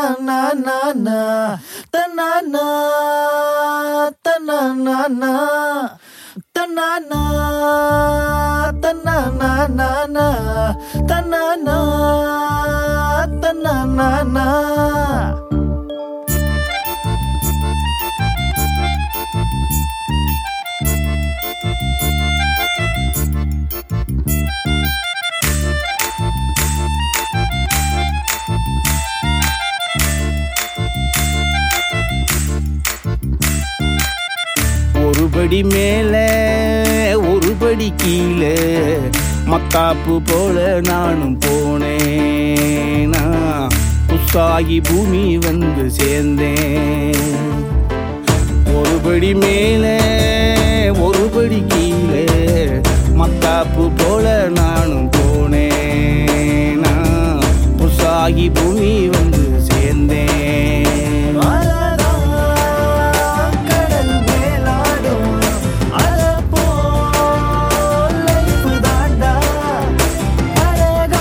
தன்னா தன்னா தன்னா தன்னா தன்னா தன்னா தன்னா ஒரு படி மேல ஒரு படி கீழே மத்தாப்பு போல நானும் போனேன் நான் புத்தாகி பூமி வந்து சேர்ந்தேன் ஒரு படி மேல ஒரு படி கீழே மத்தாப்பு போல நானும் போனேன் நான் புத்தாகி பூமி வந்து சேர்ந்தேன் அழகா கடல் மேலாடும் அழப்போல் லைஃப் தாண்டா அழகா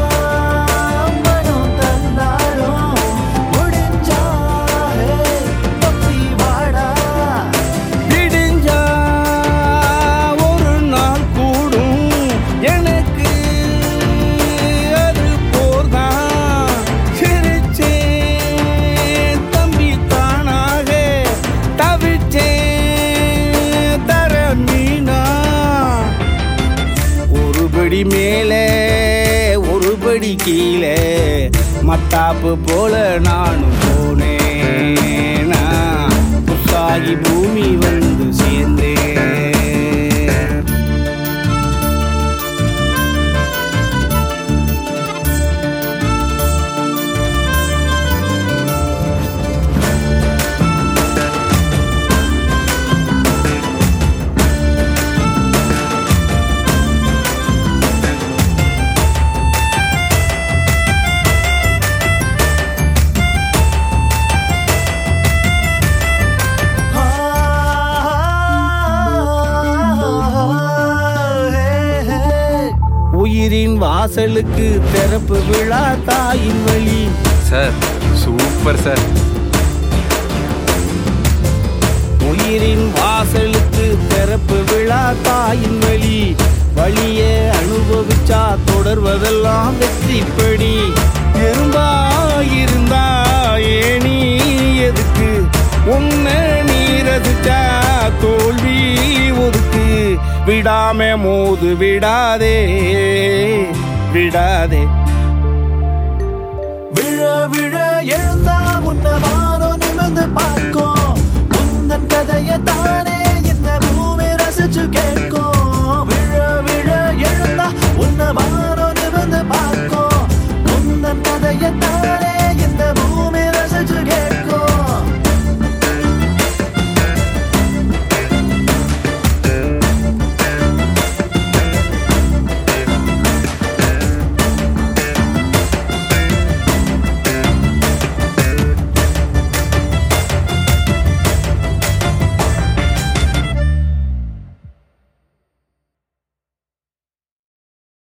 மனம் தந்தாலும் முடிஞ்சாலே தப்பி வாடா விடிஞ்சா ஒரு நாள் கூடும் எனக்கு அது போர்தான் சிரிச்சேன் தம்பி தானாக தவிச்சேன் தர மீனா ஒரு படி மேலே ஒரு படி கீழே மத்தாப்பு போல நானும் போனேன் புத்தாகி பூமி வந்து சேர்ந்தேன் உயிரின் வாசலுக்கு திறப்பு விழா தாயின் வழி சார் சூப்பர் சார் உயிரின் வாசலுக்கு திறப்பு விழா தாயின் வழி வழியே அனுபவிச்சா தொடர்வதெல்லாம் வெற்றிப்படி எறும்பா இருந்தா ஏனி எதுக்கு உன்ன நீ ரசிச்சா தோல்வி ஒதுக்கு விடாம மோது விடாதே விடாதே